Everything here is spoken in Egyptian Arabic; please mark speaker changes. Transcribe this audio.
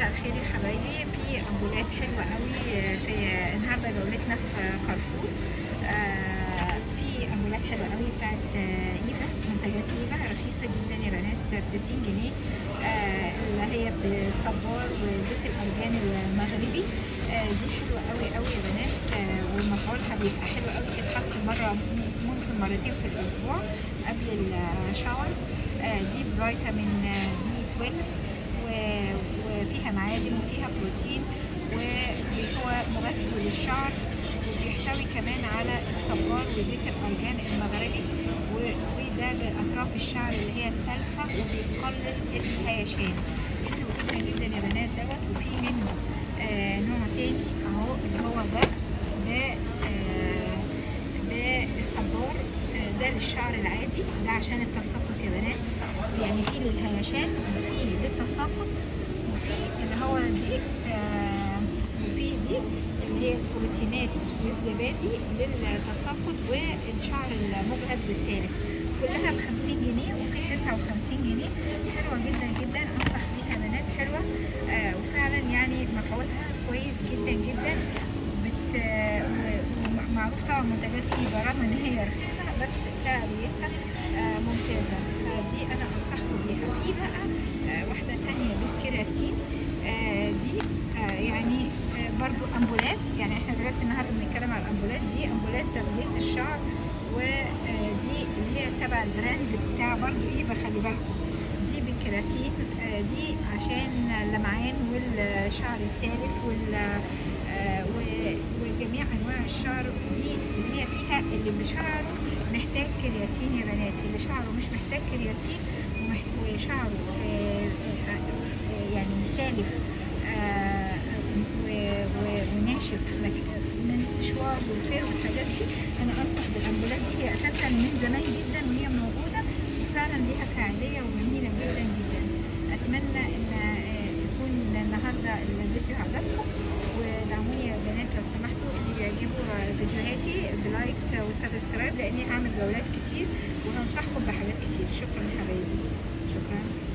Speaker 1: مساء الخير يا حبايبي في امبولات حلوه قوي في النهارده جولتنا في كارفور آه، في امبولات حلوه قوي بتاعت آه، ايفا منتجات ايفا رخيصه جدا يا بنات ب 60 جنيه آه، اللي هي بالصبار وزيت الارجان المغربي آه، دي حلوه قوي قوي يا بنات آه، ومفعولها بيبقى حلو قوي تتحط مره ممكن مرتين في الاسبوع قبل الشاور آه، دي فيتامين بي 12 و- وفيها معادن وفيها بروتين وهو مغذي للشعر وبيحتوي كمان على الصبار وزيت الارجان المغربي و- وده لاطراف الشعر اللي هي التالفه وبيقلل الهيشان حلو جدا جدا يا بنات دوت وفي منه آه نوع تاني اهو اللي هو ده ده آه ده الصبار آه، ده للشعر العادي ده عشان التساقط يا بنات يعني في للهيشان وفي للتساقط وفي اللي هو دي آه، وفي دي اللي هي البروتينات والزبادي للتساقط والشعر المجهد بالتالف كلها ب 50 جنيه وفي 59 جنيه حلوه جدا جدا انصح بيها بنات حلوه آه وفعلا يعني مفعولها كويس جدا جدا بت و- ومعروف طبعا منتجات ايفا رغم ان هي رخيصه بس فعاليتها آه ممتازه فدي انا انصحكم بيها في بقى آه واحده تانية بالكيراتين آه دي آه يعني آه برضو امبولات يعني احنا دلوقتي النهارده بنتكلم على الامبولات دي امبولات تغذيه الشعر ودي اللي هي تبع البراند بتاع برضو ايفا خلي بالكم دي بالكيراتين آه دي عشان اللمعان والشعر التالف وال آه، و- وجميع انواع الشعر دي اللي هي فيها اللي بشعره محتاج كرياتين يا بنات اللي شعره مش محتاج كرياتين ومح- وشعره آه، آه، آه، يعني تالف آه، و- و- وناشف مك- من السشوار والفير والحاجات دي انا انصح بالامبولات دي هي اساسا من زمان جدا وهي موجوده وفعلا ليها فاعليه وجميله جدا جدا اتمنى ان آه، يكون النهارده الفيديو عجبكم ودعموني يا بنات لو سمحتوا اللي بيعجبوا فيديوهاتي بلايك وسبسكرايب لاني هعمل جولات كتير وهنصحكم بحاجات كتير شكرا يا حبايبي شكرا